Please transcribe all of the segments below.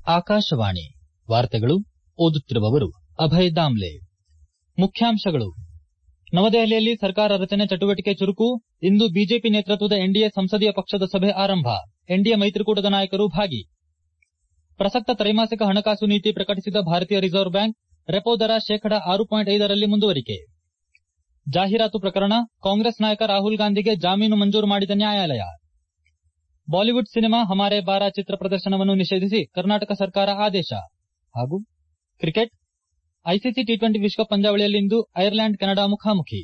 ಆಕಾಶವಾಣಿ ವಾರ್ತೆಗಳು ಓದುತ್ತಿರುವವರು ಅಭಯ್ ದಾಮ್ಲೆ ಮುಖ್ಯಾಂಶಗಳು ನವದೆಹಲಿಯಲ್ಲಿ ಸರ್ಕಾರ ರಚನೆ ಚಟುವಟಿಕೆ ಚುರುಕು ಇಂದು ಬಿಜೆಪಿ ನೇತೃತ್ವದ ಎನ್ಡಿಎ ಸಂಸದೀಯ ಪಕ್ಷದ ಸಭೆ ಆರಂಭ ಎನ್ಡಿಎ ಮೈತ್ರಿಕೂಟದ ನಾಯಕರು ಭಾಗಿ ಪ್ರಸಕ್ತ ತ್ರೈಮಾಸಿಕ ಹಣಕಾಸು ನೀತಿ ಪ್ರಕಟಿಸಿದ ಭಾರತೀಯ ರಿಸರ್ವ್ ಬ್ಯಾಂಕ್ ರೆಪೋ ದರ ಶೇಕಡ ಆರು ಪಾಯಿಂಟ್ ಐದರಲ್ಲಿ ಮುಂದುವರಿಕೆ ಜಾಹೀರಾತು ಪ್ರಕರಣ ಕಾಂಗ್ರೆಸ್ ನಾಯಕ ರಾಹುಲ್ ಗಾಂಧಿಗೆ ಜಾಮೀನು ಮಂಜೂರು ಮಾಡಿದ ನ್ಯಾಯಾಲಯ ಬಾಲಿವುಡ್ ಸಿನಿಮಾ ಹಮಾರೆ ಬಾರಾ ಚಿತ್ರ ಪ್ರದರ್ಶನವನ್ನು ನಿಷೇಧಿಸಿ ಕರ್ನಾಟಕ ಸರ್ಕಾರ ಆದೇಶ ಹಾಗೂ ಕ್ರಿಕೆಟ್ ಐಸಿಸಿ ಟಿ ಟ್ವೆಂಟಿ ವಿಶ್ವಕಪ್ ಪಂದ್ಯಾವಳಿಯಲ್ಲಿಂದು ಐರ್ಲೆಂಡ್ ಕೆನಡಾ ಮುಖಾಮುಖಿ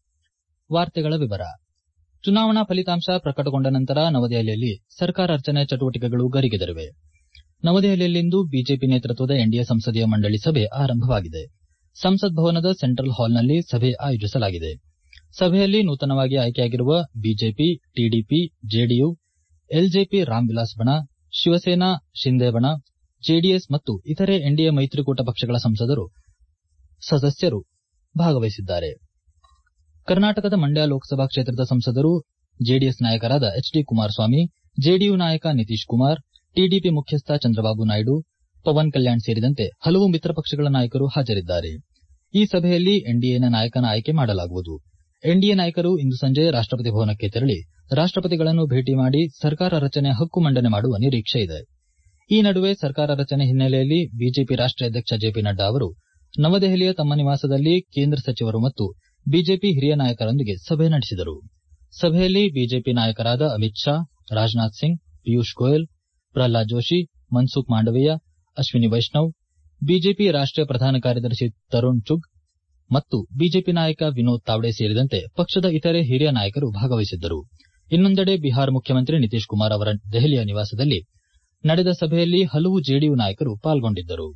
ಚುನಾವಣಾ ಫಲಿತಾಂಶ ಪ್ರಕಟಗೊಂಡ ನಂತರ ನವದೆಹಲಿಯಲ್ಲಿ ಸರ್ಕಾರ ರಚನೆ ಚಟುವಟಿಕೆಗಳು ಗರಿಗೆದರಿವೆ ನವದೆಹಲಿಯಲ್ಲಿಂದು ಬಿಜೆಪಿ ನೇತೃತ್ವದ ಎನ್ಡಿಎ ಸಂಸದೀಯ ಮಂಡಳಿ ಸಭೆ ಆರಂಭವಾಗಿದೆ ಸಂಸತ್ ಭವನದ ಸೆಂಟ್ರಲ್ ಹಾಲ್ನಲ್ಲಿ ಸಭೆ ಆಯೋಜಿಸಲಾಗಿದೆ ಸಭೆಯಲ್ಲಿ ನೂತನವಾಗಿ ಆಯ್ಕೆಯಾಗಿರುವ BJP TDP JDU LJP Ramvilas ಬಣ ಶಿವಸೇನಾ ಶಿಂದೆ ಬಣ ಜೆಡಿಎಸ್ ಮತ್ತು ಇತರೆ ಎನ್ಡಿಎ ಮೈತ್ರಿಕೂಟ ಪಕ್ಷಗಳ ಸದಸ್ಯರು ಭಾಗವಹಿಸಿದ್ದಾರೆ ಕರ್ನಾಟಕದ ಮಂಡ್ಯ ಲೋಕಸಭಾ ಕ್ಷೇತ್ರದ ಸಂಸದರು ಜೆಡಿಎಸ್ ನಾಯಕರಾದ ಎಚ್ ಡಿ ಕುಮಾರಸ್ವಾಮಿ ಜೆಡಿಯು ನಾಯಕ ನಿತೀಶ್ ಕುಮಾರ್ ಟಿಡಿಪಿ ಮುಖ್ಯಸ್ಥ ಚಂದ್ರಬಾಬು ನಾಯ್ಡು ಪವನ್ ಕಲ್ಯಾಣ್ ಸೇರಿದಂತೆ ಹಲವು ಮಿತ್ರ ಪಕ್ಷಗಳ ನಾಯಕರು ಹಾಜರಿದ್ದಾರೆ ಈ ಸಭೆಯಲ್ಲಿ ಎನ್ಡಿಎನ ನಾಯಕನ ಆಯ್ಕೆ ಮಾಡಲಾಗುವುದು ಎನ್ಡಿಎ ನಾಯಕರು ಇಂದು ಸಂಜೆ ರಾಷ್ಟಪತಿ ಭವನಕ್ಕೆ ತೆರಳಿ ರಾಷ್ಟಪತಿಗಳನ್ನು ಭೇಟಿ ಮಾಡಿ ಸರ್ಕಾರ ರಚನೆ ಹಕ್ಕು ಮಂಡನೆ ಮಾಡುವ ನಿರೀಕ್ಷೆ ಇದೆ ಈ ನಡುವೆ ಸರ್ಕಾರ ರಚನೆ ಹಿನ್ನೆಲೆಯಲ್ಲಿ ಬಿಜೆಪಿ ರಾಷ್ಟೀಯ ಅಧ್ಯಕ್ಷ ಜೆಪಿ ನಡ್ಡಾ ಅವರು ನವದೆಹಲಿಯ ತಮ್ಮ ನಿವಾಸದಲ್ಲಿ ಕೇಂದ್ರ ಸಚಿವರು ಮತ್ತು ಬಿಜೆಪಿ ಹಿರಿಯ ನಾಯಕರೊಂದಿಗೆ ಸಭೆ ನಡೆಸಿದರು ಸಭೆಯಲ್ಲಿ ಬಿಜೆಪಿ ನಾಯಕರಾದ ಅಮಿತ್ ಶಾ ರಾಜನಾಥ್ ಸಿಂಗ್ ಪಿಯೂಷ್ ಗೋಯಲ್ ಪ್ರಹ್ಲಾದ್ ಜೋಶಿ ಮನ್ಸುಖ್ ಮಾಂಡವೀಯ ಅಶ್ವಿನಿ ವೈಷ್ಣವ್ ಬಿಜೆಪಿ ರಾಷ್ಟೀಯ ಪ್ರಧಾನ ಕಾರ್ಯದರ್ಶಿ ತರುಣ್ ಚುಗ್ ಮತ್ತು ಬಿಜೆಪಿ ನಾಯಕ ವಿನೋದ್ ತಾವ್ಡೆ ಸೇರಿದಂತೆ ಪಕ್ಷದ ಇತರೆ ಹಿರಿಯ ನಾಯಕರು ಭಾಗವಹಿಸಿದ್ದರು ಇನ್ನೊಂದೆಡೆ ಬಿಹಾರ ಮುಖ್ಯಮಂತ್ರಿ ನಿತೀಶ್ ಕುಮಾರ್ ಅವರ ದೆಹಲಿಯ ನಿವಾಸದಲ್ಲಿ ನಡೆದ ಸಭೆಯಲ್ಲಿ ಹಲವು ಜೆಡಿಯು ನಾಯಕರು ಪಾಲ್ಗೊಂಡಿದ್ದರು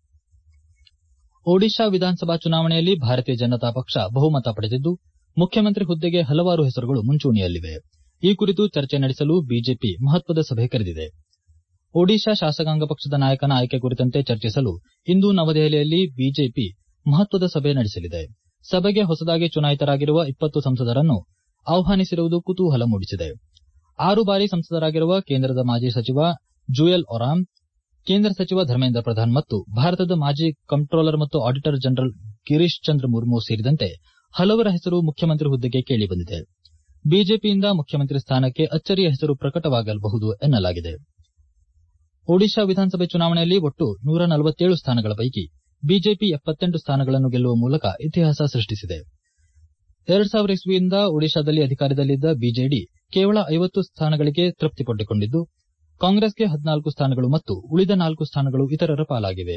ಒಡಿಶಾ ವಿಧಾನಸಭಾ ಚುನಾವಣೆಯಲ್ಲಿ ಭಾರತೀಯ ಜನತಾ ಪಕ್ಷ ಬಹುಮತ ಪಡೆದಿದ್ದು ಮುಖ್ಯಮಂತ್ರಿ ಹುದ್ದೆಗೆ ಹಲವಾರು ಹೆಸರುಗಳು ಮುಂಚೂಣಿಯಲ್ಲಿವೆ ಈ ಕುರಿತು ಚರ್ಚೆ ನಡೆಸಲು ಬಿಜೆಪಿ ಮಹತ್ವದ ಸಭೆ ಕರೆದಿದೆ ಒಡಿಶಾ ಶಾಸಕಾಂಗ ಪಕ್ಷದ ನಾಯಕನ ಆಯ್ಕೆ ಕುರಿತಂತೆ ಚರ್ಚಿಸಲು ಇಂದು ನವದೆಹಲಿಯಲ್ಲಿ ಬಿಜೆಪಿ ಮಹತ್ವದ ಸಭೆ ನಡೆಸಲಿದೆ ಸಭೆಗೆ ಹೊಸದಾಗಿ ಚುನಾಯಿತರಾಗಿರುವ ಇಪ್ಪತ್ತು ಸಂಸದರನ್ನು ಆಹ್ವಾನಿಸಿರುವುದು ಕುತೂಹಲ ಮೂಡಿಸಿದೆ ಆರು ಬಾರಿ ಸಂಸದರಾಗಿರುವ ಕೇಂದ್ರದ ಮಾಜಿ ಸಚಿವ ಜುಯಲ್ ಒರಾಮ್ ಕೇಂದ್ರ ಸಚಿವ ಧರ್ಮೇಂದ್ರ ಪ್ರಧಾನ್ ಮತ್ತು ಭಾರತದ ಮಾಜಿ ಕಂಪ್ಟೋಲರ್ ಮತ್ತು ಆಡಿಟರ್ ಜನರಲ್ ಗಿರೀಶ್ ಚಂದ್ರ ಮುರ್ಮು ಸೇರಿದಂತೆ ಹಲವರ ಹೆಸರು ಮುಖ್ಯಮಂತ್ರಿ ಹುದ್ದೆಗೆ ಕೇಳಿಬಂದಿದೆ ಬಿಜೆಪಿಯಿಂದ ಮುಖ್ಯಮಂತ್ರಿ ಸ್ಥಾನಕ್ಕೆ ಅಚ್ಚರಿಯ ಹೆಸರು ಪ್ರಕಟವಾಗಬಹುದು ಎನ್ನಲಾಗಿದೆ ಒಡಿಶಾ ವಿಧಾನಸಭೆ ಚುನಾವಣೆಯಲ್ಲಿ ಒಟ್ಟು ನೂರ ನಲವತ್ತೇಳು ಸ್ಥಾನಗಳ ಪೈಕಿ ಬಿಜೆಪಿ ಎಪ್ಪತ್ತೆಂಟು ಸ್ಥಾನಗಳನ್ನು ಗೆಲ್ಲುವ ಮೂಲಕ ಇತಿಹಾಸ ಸೃಷ್ಟಿಸಿದೆ ಎರಡು ಸಾವಿರ ಇಸ್ವಿಯಿಂದ ಒಡಿಶಾದಲ್ಲಿ ಅಧಿಕಾರದಲ್ಲಿದ್ದ ಬಿಜೆಡಿ ಕೇವಲ ಐವತ್ತು ಸ್ಥಾನಗಳಿಗೆ ತೃಪ್ತಿಪಟ್ಟುಕೊಂಡಿದ್ದು ಕಾಂಗ್ರೆಸ್ಗೆ ಹದಿನಾಲ್ಕು ಸ್ಥಾನಗಳು ಮತ್ತು ಉಳಿದ ನಾಲ್ಕು ಸ್ಥಾನಗಳು ಇತರರ ಪಾಲಾಗಿವೆ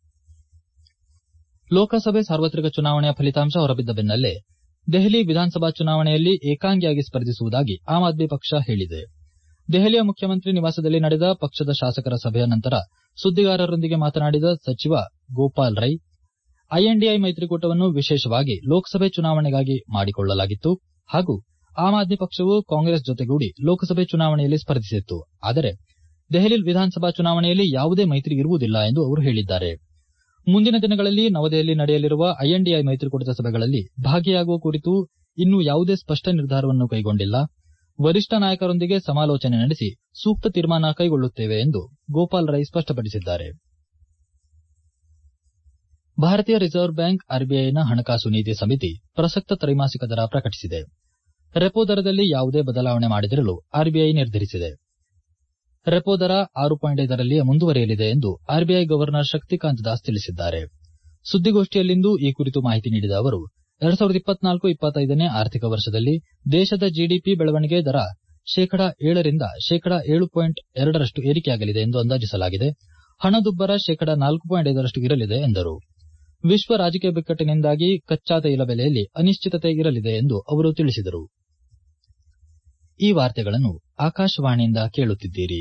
ಲೋಕಸಭೆ ಸಾರ್ವತ್ರಿಕ ಚುನಾವಣೆಯ ಫಲಿತಾಂಶ ಹೊರಬಿದ್ದ ಬೆನ್ನಲ್ಲೇ ದೆಹಲಿ ವಿಧಾನಸಭಾ ಚುನಾವಣೆಯಲ್ಲಿ ಏಕಾಂಗಿಯಾಗಿ ಸ್ಪರ್ಧಿಸುವುದಾಗಿ ಆಮ್ ಆದ್ಮಿ ಪಕ್ಷ ಹೇಳಿದೆ ದೆಹಲಿಯ ಮುಖ್ಯಮಂತ್ರಿ ನಿವಾಸದಲ್ಲಿ ನಡೆದ ಪಕ್ಷದ ಶಾಸಕರ ಸಭೆಯ ನಂತರ ಸುದ್ದಿಗಾರರೊಂದಿಗೆ ಮಾತನಾಡಿದ ಸಚಿವ ಗೋಪಾಲ್ ರೈ ಐಎನ್ಡಿಎ ಮೈತ್ರಿಕೂಟವನ್ನು ವಿಶೇಷವಾಗಿ ಲೋಕಸಭೆ ಚುನಾವಣೆಗಾಗಿ ಮಾಡಿಕೊಳ್ಳಲಾಗಿತ್ತು ಹಾಗೂ ಆಮ್ ಆದ್ಮಿ ಪಕ್ಷವು ಕಾಂಗ್ರೆಸ್ ಜೊತೆಗೂಡಿ ಲೋಕಸಭೆ ಚುನಾವಣೆಯಲ್ಲಿ ಸ್ಪರ್ಧಿಸಿತ್ತು ಆದರೆ ದೆಹಲಿ ವಿಧಾನಸಭಾ ಚುನಾವಣೆಯಲ್ಲಿ ಯಾವುದೇ ಮೈತ್ರಿ ಇರುವುದಿಲ್ಲ ಎಂದು ಅವರು ಹೇಳಿದ್ದಾರೆ ಮುಂದಿನ ದಿನಗಳಲ್ಲಿ ನವದೆಹಲಿ ನಡೆಯಲಿರುವ ಐಎನ್ಡಿಎ ಮೈತ್ರಿಕೂಟದ ಸಭೆಗಳಲ್ಲಿ ಭಾಗಿಯಾಗುವ ಕುರಿತು ಇನ್ನೂ ಯಾವುದೇ ಸ್ಪಷ್ಟ ನಿರ್ಧಾರವನ್ನು ಕೈಗೊಂಡಿಲ್ಲ ವರಿಷ್ಠ ನಾಯಕರೊಂದಿಗೆ ಸಮಾಲೋಚನೆ ನಡೆಸಿ ಸೂಕ್ತ ತೀರ್ಮಾನ ಕೈಗೊಳ್ಳುತ್ತೇವೆ ಎಂದು ಗೋಪಾಲ್ ರೈ ಸ್ಪಷ್ಟಪಡಿಸಿದ್ದಾರೆ ಭಾರತೀಯ ರಿಸರ್ವ್ ಬ್ಯಾಂಕ್ ಆರ್ಬಿಐನ ಹಣಕಾಸು ನೀತಿ ಸಮಿತಿ ಪ್ರಸಕ್ತ ತ್ರೈಮಾಸಿಕ ದರ ಪ್ರಕಟಿಸಿದೆ ರೆಪೋ ದರದಲ್ಲಿ ಯಾವುದೇ ಬದಲಾವಣೆ ಮಾಡದಿರಲು ಆರ್ಬಿಐ ನಿರ್ಧರಿಸಿದೆ ರೆಪೋ ದರ ಆರು ಪಾಯಿಂಟ್ ಐದರಲ್ಲಿಯೇ ಮುಂದುವರಿಯಲಿದೆ ಎಂದು ಆರ್ಬಿಐ ಗವರ್ನರ್ ಶಕ್ತಿಕಾಂತ್ ದಾಸ್ ತಿಳಿಸಿದ್ದಾರೆ ಸುದ್ದಿಗೋಷ್ಠಿಯಲ್ಲಿಂದು ಈ ಕುರಿತು ಮಾಹಿತಿ ನೀಡಿದ ಅವರು ಎರಡ್ ಸಾವಿರದ ಇಪ್ಪತ್ನಾಲ್ಕು ಇಪ್ಪತ್ತೈದನೇ ಆರ್ಥಿಕ ವರ್ಷದಲ್ಲಿ ದೇಶದ ಜಿಡಿಪಿ ಬೆಳವಣಿಗೆ ದರ ಶೇಕಡ ಏಳರಿಂದ ಶೇಕಡ ಏಳು ಪಾಯಿಂಟ್ ಎರಡರಷ್ಟು ಏರಿಕೆಯಾಗಲಿದೆ ಎಂದು ಅಂದಾಜಿಸಲಾಗಿದೆ ಹಣದುಬ್ಬರ ಶೇಕಡ ನಾಲ್ಕು ಪಾಯಿಂಟ್ ಐದರಷ್ಟು ಇರಲಿದೆ ಎಂದರು ವಿಶ್ವ ರಾಜಕೀಯ ಬಿಕ್ಕಟ್ಟಿನಿಂದಾಗಿ ಕಚ್ಚಾ ತೈಲ ಬೆಲೆಯಲ್ಲಿ ಅನಿಶ್ಚಿತತೆ ಇರಲಿದೆ ಎಂದು ಅವರು ತಿಳಿಸಿದರು ಈ ವಾರ್ತೆಗಳನ್ನು ಆಕಾಶವಾಣಿಯಿಂದ ಕೇಳುತ್ತಿದ್ದೀರಿ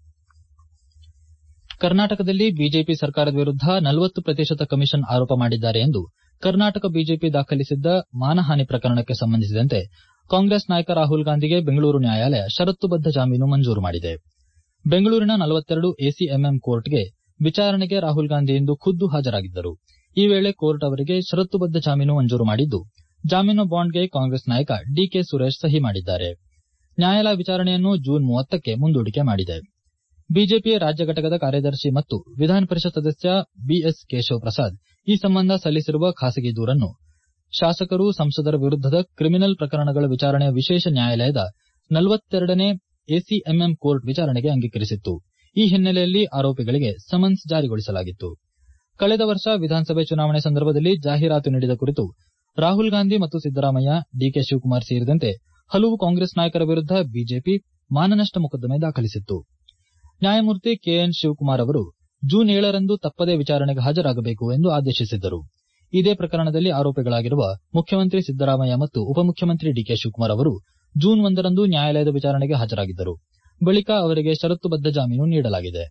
ಕರ್ನಾಟಕದಲ್ಲಿ ಬಿಜೆಪಿ ಸರ್ಕಾರದ ವಿರುದ್ಧ ನಲವತ್ತು ಪ್ರತಿಶತ ಕಮಿಷನ್ ಆರೋಪ ಮಾಡಿದ್ದಾರೆ ಎಂದು ಕರ್ನಾಟಕ ಬಿಜೆಪಿ ದಾಖಲಿಸಿದ್ದ ಮಾನಹಾನಿ ಪ್ರಕರಣಕ್ಕೆ ಸಂಬಂಧಿಸಿದಂತೆ ಕಾಂಗ್ರೆಸ್ ನಾಯಕ ರಾಹುಲ್ ಗಾಂಧಿಗೆ ಬೆಂಗಳೂರು ನ್ಯಾಯಾಲಯ ಷರತ್ತುಬದ್ದ ಜಾಮೀನು ಮಂಜೂರು ಮಾಡಿದೆ ಬೆಂಗಳೂರಿನ ನಲವತ್ತೆರಡು ಎಸಿಎಂಎಂ ಕೋರ್ಟ್ಗೆ ವಿಚಾರಣೆಗೆ ರಾಹುಲ್ ಗಾಂಧಿ ಇಂದು ಖುದ್ದು ಹಾಜರಾಗಿದ್ದರು ಈ ವೇಳೆ ಕೋರ್ಟ್ ಅವರಿಗೆ ಷರತ್ತುಬದ್ದ ಜಾಮೀನು ಮಂಜೂರು ಮಾಡಿದ್ದು ಜಾಮೀನು ಬಾಂಡ್ಗೆ ಕಾಂಗ್ರೆಸ್ ನಾಯಕ ಡಿಕೆ ಸುರೇಶ್ ಸಹಿ ಮಾಡಿದ್ದಾರೆ ನ್ಯಾಯಾಲಯ ವಿಚಾರಣೆಯನ್ನು ಜೂನ್ ಮೂವತ್ತಕ್ಕೆ ಮುಂದೂಡಿಕೆ ಮಾಡಿದೆ ಬಿಜೆಪಿ ರಾಜ್ಯ ಘಟಕದ ಕಾರ್ಯದರ್ಶಿ ಮತ್ತು ವಿಧಾನ ಪರಿಷತ್ ಸದಸ್ಯ ಬಿಎಸ್ ಕೇಶವ್ ಪ್ರಸಾದ್ ಈ ಸಂಬಂಧ ಸಲ್ಲಿಸಿರುವ ಖಾಸಗಿ ದೂರನ್ನು ಶಾಸಕರು ಸಂಸದರ ವಿರುದ್ದದ ಕ್ರಿಮಿನಲ್ ಪ್ರಕರಣಗಳ ವಿಚಾರಣೆಯ ವಿಶೇಷ ನ್ಯಾಯಾಲಯದ ನಲವತ್ತೆರಡನೇ ಎಸಿಎಂಎಂ ಕೋರ್ಟ್ ವಿಚಾರಣೆಗೆ ಅಂಗೀಕರಿಸಿತ್ತು ಈ ಹಿನ್ನೆಲೆಯಲ್ಲಿ ಆರೋಪಿಗಳಿಗೆ ಸಮನ್ಸ್ ಜಾರಿಗೊಳಿಸಲಾಗಿತ್ತು ಕಳೆದ ವರ್ಷ ವಿಧಾನಸಭೆ ಚುನಾವಣೆ ಸಂದರ್ಭದಲ್ಲಿ ಜಾಹೀರಾತು ನೀಡಿದ ಕುರಿತು ರಾಹುಲ್ ಗಾಂಧಿ ಮತ್ತು ಸಿದ್ದರಾಮಯ್ಯ ಡಿಕೆ ಶಿವಕುಮಾರ್ ಸೇರಿದಂತೆ ಹಲವು ಕಾಂಗ್ರೆಸ್ ನಾಯಕರ ವಿರುದ್ದ ಬಿಜೆಪಿ ಮಾನನಷ್ಟ ಮೊಕದ್ದಮೆ ದಾಖಲಿಸಿತ್ತು ನ್ಯಾಯಮೂರ್ತಿ ಕೆಎನ್ ಶಿವಕುಮಾರ್ ಅವರು ಜೂನ್ ಏಳರಂದು ತಪ್ಪದೇ ವಿಚಾರಣೆಗೆ ಹಾಜರಾಗಬೇಕು ಎಂದು ಆದೇಶಿಸಿದ್ದರು ಇದೇ ಪ್ರಕರಣದಲ್ಲಿ ಆರೋಪಿಗಳಾಗಿರುವ ಮುಖ್ಯಮಂತ್ರಿ ಸಿದ್ದರಾಮಯ್ಯ ಮತ್ತು ಉಪಮುಖ್ಯಮಂತ್ರಿ ಡಿಕೆ ಶಿವಕುಮಾರ್ ಅವರು ಜೂನ್ ಒಂದರಂದು ನ್ಯಾಯಾಲಯದ ವಿಚಾರಣೆಗೆ ಹಾಜರಾಗಿದ್ದರು ಬಳಿಕ ಅವರಿಗೆ ಷರತ್ತುಬದ್ದ ಜಾಮೀನು ನೀಡಲಾಗಿದೆ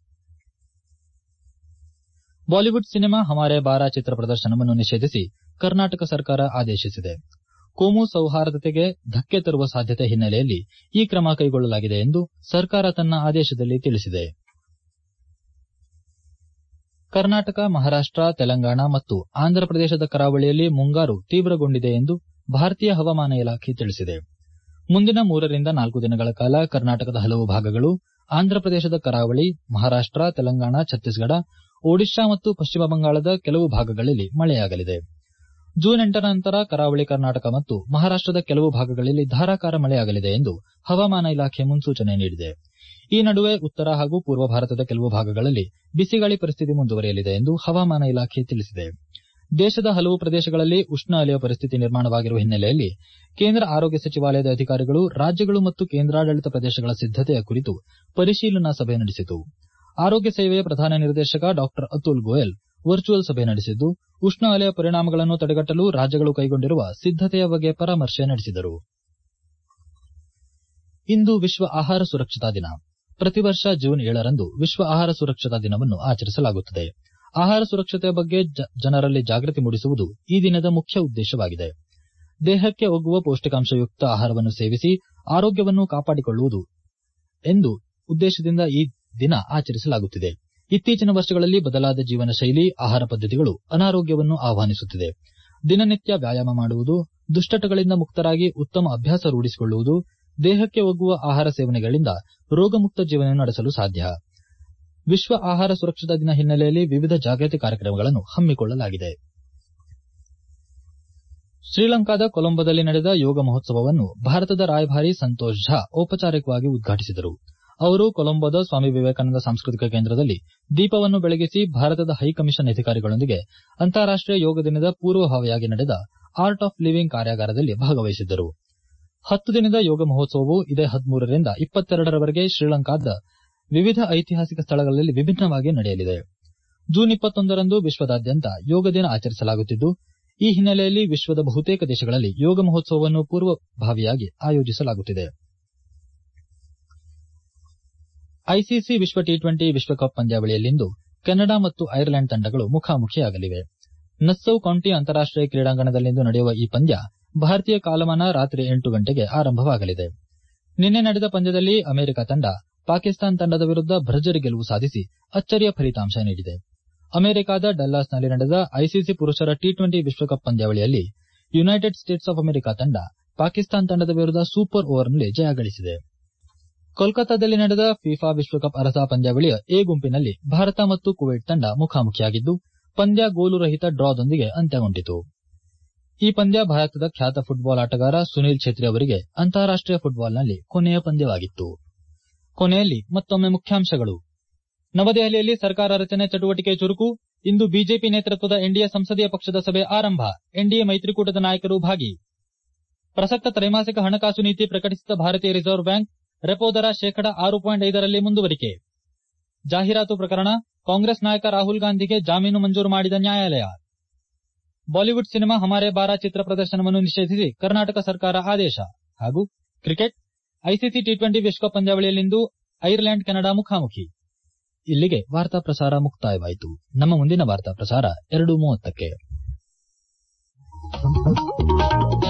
ಬಾಲಿವುಡ್ ಸಿನಿಮಾ ಹಮಾರೆ ಬಾರಾ ಚಿತ್ರ ಪ್ರದರ್ಶನವನ್ನು ನಿಷೇಧಿಸಿ ಕರ್ನಾಟಕ ಸರ್ಕಾರ ಆದೇಶಿಸಿದೆ ಕೋಮು ಸೌಹಾರ್ದತೆಗೆ ಧಕ್ಕೆ ತರುವ ಸಾಧ್ಯತೆ ಹಿನ್ನೆಲೆಯಲ್ಲಿ ಈ ಕ್ರಮ ಕೈಗೊಳ್ಳಲಾಗಿದೆ ಎಂದು ಸರ್ಕಾರ ತನ್ನ ಆದೇಶದಲ್ಲಿ ತಿಳಿಸಿದೆ ಕರ್ನಾಟಕ ಮಹಾರಾಷ್ಟ ತೆಲಂಗಾಣ ಮತ್ತು ಆಂಧ್ರಪ್ರದೇಶದ ಕರಾವಳಿಯಲ್ಲಿ ಮುಂಗಾರು ತೀವ್ರಗೊಂಡಿದೆ ಎಂದು ಭಾರತೀಯ ಹವಾಮಾನ ಇಲಾಖೆ ತಿಳಿಸಿದೆ ಮುಂದಿನ ಮೂರರಿಂದ ನಾಲ್ಕು ದಿನಗಳ ಕಾಲ ಕರ್ನಾಟಕದ ಹಲವು ಭಾಗಗಳು ಆಂಧ್ರಪ್ರದೇಶದ ಕರಾವಳಿ ಮಹಾರಾಷ್ಟ ತೆಲಂಗಾಣ ಛತ್ತೀಸ್ಗಢ ಒಡಿಶಾ ಮತ್ತು ಪಶ್ಚಿಮ ಬಂಗಾಳದ ಕೆಲವು ಭಾಗಗಳಲ್ಲಿ ಮಳೆಯಾಗಲಿದೆ ಜೂನ್ ಎಂಟರ ನಂತರ ಕರಾವಳಿ ಕರ್ನಾಟಕ ಮತ್ತು ಮಹಾರಾಷ್ಟದ ಕೆಲವು ಭಾಗಗಳಲ್ಲಿ ಧಾರಾಕಾರ ಮಳೆಯಾಗಲಿದೆ ಎಂದು ಹವಾಮಾನ ಇಲಾಖೆ ಮುನ್ಸೂಚನೆ ನೀಡಿದೆ ಈ ನಡುವೆ ಉತ್ತರ ಹಾಗೂ ಪೂರ್ವ ಭಾರತದ ಕೆಲವು ಭಾಗಗಳಲ್ಲಿ ಬಿಸಿಗಾಳಿ ಪರಿಸ್ಥಿತಿ ಮುಂದುವರಿಯಲಿದೆ ಎಂದು ಹವಾಮಾನ ಇಲಾಖೆ ತಿಳಿಸಿದೆ ದೇಶದ ಹಲವು ಪ್ರದೇಶಗಳಲ್ಲಿ ಉಷ್ಣ ಅಲೆಯ ಪರಿಸ್ಥಿತಿ ನಿರ್ಮಾಣವಾಗಿರುವ ಹಿನ್ನೆಲೆಯಲ್ಲಿ ಕೇಂದ್ರ ಆರೋಗ್ಯ ಸಚಿವಾಲಯದ ಅಧಿಕಾರಿಗಳು ರಾಜ್ಯಗಳು ಮತ್ತು ಕೇಂದ್ರಾಡಳಿತ ಪ್ರದೇಶಗಳ ಸಿದ್ದತೆಯ ಕುರಿತು ಪರಿಶೀಲನಾ ಸಭೆ ನಡೆಸಿತು ಆರೋಗ್ಯ ಸೇವೆಯ ಪ್ರಧಾನ ನಿರ್ದೇಶಕ ಡಾ ಅತುಲ್ ಗೋಯಲ್ ವರ್ಚುವಲ್ ಸಭೆ ನಡೆಸಿದ್ದು ಉಷ್ಣ ಅಲೆಯ ಪರಿಣಾಮಗಳನ್ನು ತಡೆಗಟ್ಟಲು ರಾಜ್ಯಗಳು ಕೈಗೊಂಡಿರುವ ಸಿದ್ದತೆಯ ಬಗ್ಗೆ ಪರಾಮರ್ಶೆ ನಡೆಸಿದರು ಇಂದು ವಿಶ್ವ ಆಹಾರ ಸುರಕ್ಷತಾ ದಿನ ಪ್ರತಿ ವರ್ಷ ಜೂನ್ ಏಳರಂದು ವಿಶ್ವ ಆಹಾರ ಸುರಕ್ಷತಾ ದಿನವನ್ನು ಆಚರಿಸಲಾಗುತ್ತದೆ ಆಹಾರ ಸುರಕ್ಷತೆಯ ಬಗ್ಗೆ ಜನರಲ್ಲಿ ಜಾಗೃತಿ ಮೂಡಿಸುವುದು ಈ ದಿನದ ಮುಖ್ಯ ಉದ್ದೇಶವಾಗಿದೆ ದೇಹಕ್ಕೆ ಒಗ್ಗುವ ಪೌಷ್ಟಿಕಾಂಶಯುಕ್ತ ಆಹಾರವನ್ನು ಸೇವಿಸಿ ಆರೋಗ್ಯವನ್ನು ಕಾಪಾಡಿಕೊಳ್ಳುವುದು ಎಂದು ಉದ್ದೇಶದಿಂದ ಈ ದಿನ ಆಚರಿಸಲಾಗುತ್ತಿದೆ ಇತ್ತೀಚಿನ ವರ್ಷಗಳಲ್ಲಿ ಬದಲಾದ ಜೀವನ ಶೈಲಿ ಆಹಾರ ಪದ್ದತಿಗಳು ಅನಾರೋಗ್ಯವನ್ನು ಆಹ್ವಾನಿಸುತ್ತಿದೆ ದಿನನಿತ್ಯ ವ್ಯಾಯಾಮ ಮಾಡುವುದು ದುಶ್ಚಟಗಳಿಂದ ಮುಕ್ತರಾಗಿ ಉತ್ತಮ ಅಭ್ಯಾಸ ರೂಢಿಸಿಕೊಳ್ಳುವುದು ದೇಹಕ್ಕೆ ಒಗ್ಗುವ ಆಹಾರ ಸೇವನೆಗಳಿಂದ ರೋಗಮುಕ್ತ ಜೀವನ ನಡೆಸಲು ಸಾಧ್ಯ ವಿಶ್ವ ಆಹಾರ ಸುರಕ್ಷತಾ ದಿನ ಹಿನ್ನೆಲೆಯಲ್ಲಿ ವಿವಿಧ ಜಾಗೃತಿ ಕಾರ್ಯಕ್ರಮಗಳನ್ನು ಹಮ್ಮಿಕೊಳ್ಳಲಾಗಿದೆ ಶ್ರೀಲಂಕಾದ ಕೊಲಂಬೋದಲ್ಲಿ ನಡೆದ ಯೋಗ ಮಹೋತ್ಸವವನ್ನು ಭಾರತದ ರಾಯಭಾರಿ ಸಂತೋಷ್ ಝಾ ಔಪಚಾರಿಕವಾಗಿ ಉದ್ಘಾಟಿಸಿದರು ಅವರು ಕೊಲಂಬೋದ ಸ್ವಾಮಿ ವಿವೇಕಾನಂದ ಸಾಂಸ್ಕೃತಿಕ ಕೇಂದ್ರದಲ್ಲಿ ದೀಪವನ್ನು ಬೆಳಗಿಸಿ ಭಾರತದ ಹೈಕಮಿಷನ್ ಅಧಿಕಾರಿಗಳೊಂದಿಗೆ ಅಂತಾರಾಷ್ಟೀಯ ಯೋಗ ದಿನದ ಪೂರ್ವಭಾವಿಯಾಗಿ ನಡೆದ ಆರ್ಟ್ ಆಫ್ ಲಿವಿಂಗ್ ಕಾರ್ಯಾಗಾರದಲ್ಲಿ ಭಾಗವಹಿಸಿದ್ದರು ಹತ್ತು ದಿನದ ಯೋಗ ಮಹೋತ್ಸವವು ಇದೇ ಹದಿಮೂರರಿಂದ ಇಪ್ಪತ್ತೆರಡರವರೆಗೆ ಶ್ರೀಲಂಕಾದ ವಿವಿಧ ಐತಿಹಾಸಿಕ ಸ್ಥಳಗಳಲ್ಲಿ ವಿಭಿನ್ನವಾಗಿ ನಡೆಯಲಿದೆ ಜೂನ್ ಇಪ್ಪತ್ತೊಂದರಂದು ವಿಶ್ವದಾದ್ಯಂತ ಯೋಗ ದಿನ ಆಚರಿಸಲಾಗುತ್ತಿದ್ದು ಈ ಹಿನ್ನೆಲೆಯಲ್ಲಿ ವಿಶ್ವದ ಬಹುತೇಕ ದೇಶಗಳಲ್ಲಿ ಯೋಗ ಮಹೋತ್ಸವವನ್ನು ಪೂರ್ವಭಾವಿಯಾಗಿ ಆಯೋಜಿಸಲಾಗುತ್ತಿದೆ ಐಸಿಸಿ ವಿಶ್ವ ಟಿ ಟ್ವೆಂಟಿ ವಿಶ್ವಕಪ್ ಪಂದ್ಯಾವಳಿಯಲ್ಲಿಂದು ಕೆನಡಾ ಮತ್ತು ಐರ್ಲೆಂಡ್ ತಂಡಗಳು ಮುಖಾಮುಖಿಯಾಗಲಿವೆ ನಸ್ಸೌ ಕೌಂಟಿ ಅಂತಾರಾಷ್ಟೀಯ ಕ್ರೀಡಾಂಗಣದಲ್ಲಿಂದು ನಡೆಯುವ ಈ ಪಂದ್ಯ ಭಾರತೀಯ ಕಾಲಮಾನ ರಾತ್ರಿ ಎಂಟು ಗಂಟೆಗೆ ಆರಂಭವಾಗಲಿದೆ ನಿನ್ನೆ ನಡೆದ ಪಂದ್ಯದಲ್ಲಿ ಅಮೆರಿಕ ತಂಡ ಪಾಕಿಸ್ತಾನ ತಂಡದ ವಿರುದ್ದ ಭರ್ಜರಿ ಗೆಲುವು ಸಾಧಿಸಿ ಅಚ್ಚರಿಯ ಫಲಿತಾಂಶ ನೀಡಿದೆ ಅಮೆರಿಕದ ಡಲ್ಲಾಸ್ನಲ್ಲಿ ನಡೆದ ಐಸಿಸಿ ಪುರುಷರ ಟಿ ಟ್ವೆಂಟಿ ವಿಶ್ವಕಪ್ ಪಂದ್ಯಾವಳಿಯಲ್ಲಿ ಯುನೈಟೆಡ್ ಸ್ಟೇಟ್ಸ್ ಆಫ್ ಅಮೆರಿಕ ತಂಡ ಪಾಕಿಸ್ತಾನ ತಂಡದ ವಿರುದ್ದ ಸೂಪರ್ ಓವರ್ನಲ್ಲಿ ಜಯ ಗಳಿಸಿದೆ ಕೋಲ್ಕತ್ತಾದಲ್ಲಿ ನಡೆದ ಫಿಫಾ ವಿಶ್ವಕಪ್ ಅರಸಾ ಪಂದ್ಯಾವಳಿಯ ಎ ಗುಂಪಿನಲ್ಲಿ ಭಾರತ ಮತ್ತು ಕುವೈಟ್ ತಂಡ ಮುಖಾಮುಖಿಯಾಗಿದ್ದು ಪಂದ್ಯ ಗೋಲು ರಹಿತ ಡ್ರಾದೊಂದಿಗೆ ಅಂತ್ಯಗೊಂಡಿತು ಈ ಪಂದ್ಯ ಭಾರತದ ಖ್ಯಾತ ಫುಟ್ಬಾಲ್ ಆಟಗಾರ ಸುನೀಲ್ ಛೇತ್ರಿ ಅವರಿಗೆ ಅಂತಾರಾಷ್ಟೀಯ ಫುಟ್ಬಾಲ್ನಲ್ಲಿ ಕೊನೆಯ ಪಂದ್ಯವಾಗಿತ್ತು ಕೊನೆಯಲ್ಲಿ ಮತ್ತೊಮ್ಮೆ ಮುಖ್ಯಾಂಶಗಳು ನವದೆಹಲಿಯಲ್ಲಿ ಸರ್ಕಾರ ರಚನೆ ಚಟುವಟಿಕೆ ಚುರುಕು ಇಂದು ಬಿಜೆಪಿ ನೇತೃತ್ವದ ಎನ್ಡಿಎ ಸಂಸದೀಯ ಪಕ್ಷದ ಸಭೆ ಆರಂಭ ಎನ್ಡಿಎ ಮೈತ್ರಿಕೂಟದ ನಾಯಕರು ಭಾಗಿ ಪ್ರಸಕ್ತ ತ್ರೈಮಾಸಿಕ ಹಣಕಾಸು ನೀತಿ ಪ್ರಕಟಿಸಿದ ಭಾರತೀಯ ರಿಸರ್ವ್ ಬ್ಯಾಂಕ್ ರೆಪೋ ದರ ಶೇಕಡ ಆರು ಪಾಯಿಂಟ್ ಐದರಲ್ಲಿ ಮುಂದುವರಿಕೆ ಜಾಹೀರಾತು ಪ್ರಕರಣ ಕಾಂಗ್ರೆಸ್ ನಾಯಕ ರಾಹುಲ್ ಗಾಂಧಿಗೆ ಜಾಮೀನು ಮಂಜೂರು ಮಾಡಿದ ನ್ಯಾಯಾಲಯ ಬಾಲಿವುಡ್ ಸಿನಿಮಾ ಹಮಾರೆ ಬಾರಾ ಚಿತ್ರ ಪ್ರದರ್ಶನವನ್ನು ನಿಷೇಧಿಸಿ ಕರ್ನಾಟಕ ಸರ್ಕಾರ ಆದೇಶ ಹಾಗೂ ಕ್ರಿಕೆಟ್ ಐಸಿಸಿ ಟಿ ಟ್ವೆಂಟಿ ವಿಶ್ವಕಪ್ ಪಂದ್ಯಾವಳಿಯಲ್ಲಿಂದು ಐರ್ಲೆಂಡ್ ಕೆನಡಾ ಮುಖಾಮುಖಿ ಇಲ್ಲಿಗೆ ವಾರ್ತಾ ಪ್ರಸಾರ ಮುಕ್ತಾಯವಾಯಿತು ನಮ್ಮ ಮುಂದಿನ ವಾರ್ತಾ ಪ್ರಸಾರ ಎರಡು ಮೂವತ್ತಕ್ಕೆ